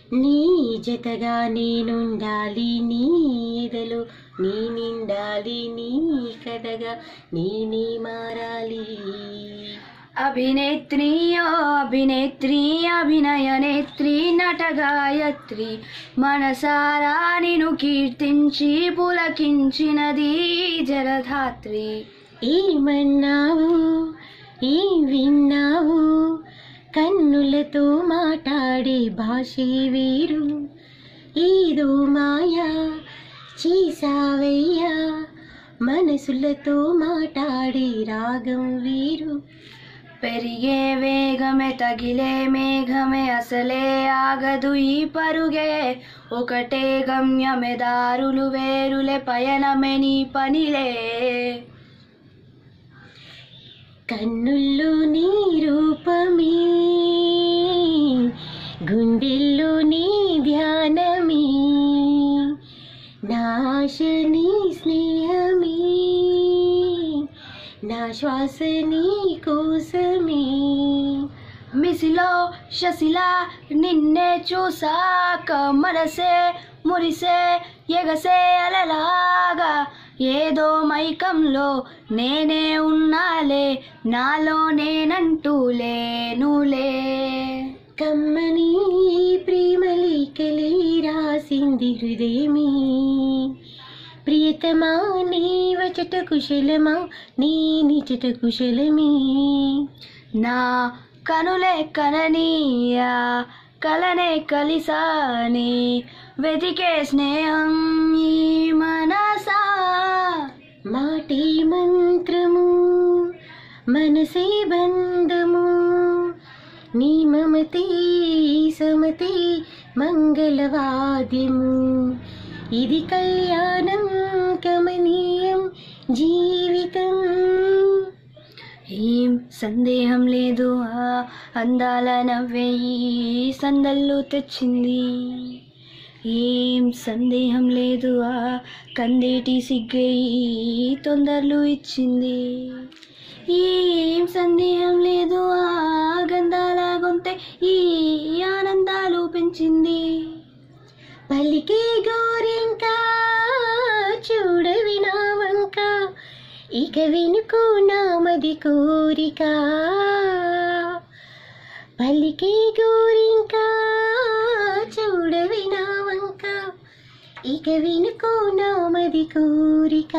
నీ జతగా నేనుండాలి నీ ఎదలో నీ నిండాలి నీ కథగా నేనే మారాలి అభినేత్రి ఓ అభినేత్రి అభినయ నేత్రి నటగాయత్రి మనసారా నిన్ను కీర్తించి పులకించినది జలధాత్రి ఏమన్నావు ఏం విన్నావు కన్నులతో మాట్లాడే భాషే వేరు ఏదో మాయా చేసావయ్యా మనసులతో మాట్లాడే రాగం వేరు పెరిగే వేగమే తగిలే మేఘమే అసలే ఆగదు ఈ పరుగే ఒకటే గమ్యమే దారులు వేరులే పయనమే నీ పనిలే కన్నుల్లో నీ రూపమే గుండెల్లో నీ ధ్యానమే నాశ నీ స్నేహమే నా శ్వాస నీ కోసమే మిసిలో శశిలా నిన్నే చూసాక మనసే మురిసే ఎగసే అలలాగా ఏదో మైకంలో నేనే ఉన్నాలే నాలో నేనంటూ లేనులే కమ్మని ప్రేమలేఖలే రాసింది హృదయమే ప్రియతమా నీ వచట కుశలమా నీ నిచట కుశలమే నా కనులే కననీయా కలనే కలిసాని వెతికే స్నేహం ఈ మనసా మాటే మంత్రము మనసే బంధము నీ మమతే సమతే మంగళవాద్యము ఇది కళ్యాణం కమనీయం జీవితం ఏం సందేహం లేదు ఆ అందాల నవ్వే ఈ సందళ్ళు తెచ్చింది ఏం సందేహం లేదు ఆ కందేటి సిగ్గే ఈ తొందరలు ఇచ్చింది ఏం సందేహం లేదు ఆ గంధాల గొంతే ఈ ఆనందాలు పెంచింది పలికే గోరింక చూడవి నా వంక ఇక వినుకో నామది కోరిక పలికే గోరింక చూడవి నా వంక ఇక వినుకో నామది కోరిక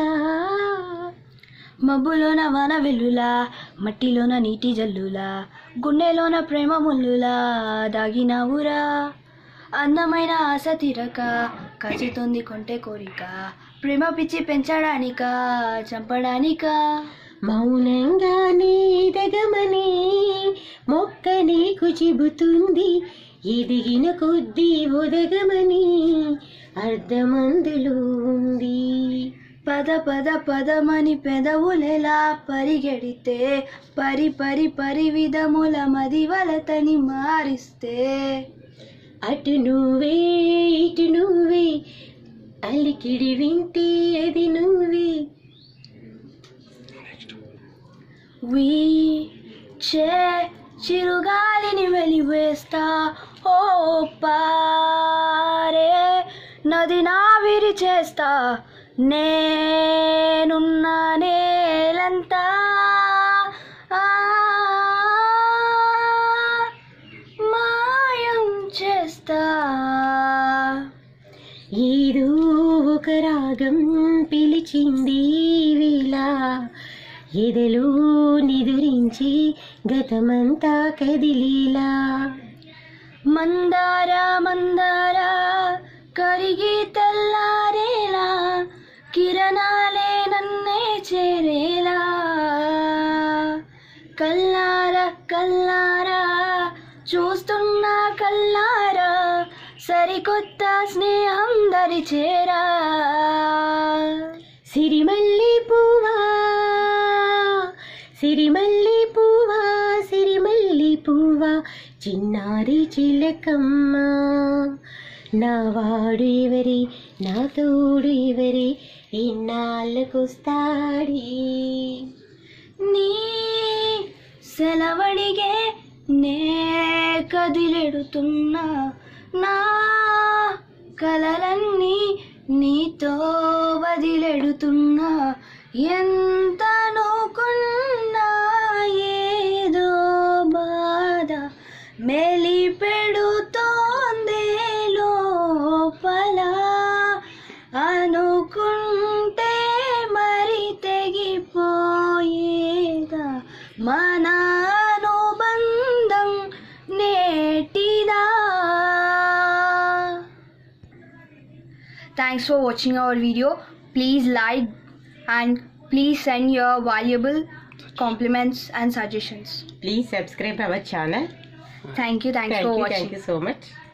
మబ్బులోన వాన వెల్లులా మట్టిలోన నీటి జల్లులా గుండెలోన ప్రేమ ముల్లులా దాగినావురా అందమైన ఆశ తీరక కాచుతోంది కొంటే కోరిక ప్రేమ పిచ్చి పెంచడానిక చంపడానికా మౌనంగానే ఎదగమని మొక్క నీకు చెబుతుంది ఎదిగిన కొద్దీ ఒదగమని అర్ధమందులో ఉంది పద పద పదమని పెదవులెలా పరిగెడితే పరి పరి పరి విధముల మది వలతని మారిస్తే అటు నువ్వే ఇటు నువ్వే అలికిడి వింటే అది నువ్వే వీచే చిరుగాలిని వెలివేస్తా ఓ పారే నది నావిరి చేస్తా నేనున్న నేలంతా ఆ, మాయం చేస్తా ఏదో ఒక రాగం పిలిచింది వేళ ఎదలో నిదురించి గతమంతా కదిలీలా మందార మందార కరిగి తెల్లారేలా కిరణాలే నన్నే చేరేలా కల్లార కల్లారా చూస్తున్నా కల్లారా సరికొత్త స్నేహం దరి చేరా సిరిమల్లి పువ్వా సిరిమల్లి పువ్వా సిరిమల్లి పువ్వా చిన్నారి చిలకమ్మ నా వాడు ఎవరి నా తోడు ఎవరి ఇన్నాళ్ళకొస్తాడి నీ సెలవడిగే నే కదిలెడుతున్నా నా కలలన్నీ నీతో వదిలెడుతున్నా ఎంత నోకున్నా ఏదో బాధ మెలిపెడుతోందే లోపల అనుకుంటే మరి తెగిపోయేదా మన అనుబంధం నేటిదా Thanks for watching our video. Please like and please send your valuable compliments and suggestions. Please subscribe our channel. Thank you. Thanks Thank for you. watching. Thank you so much.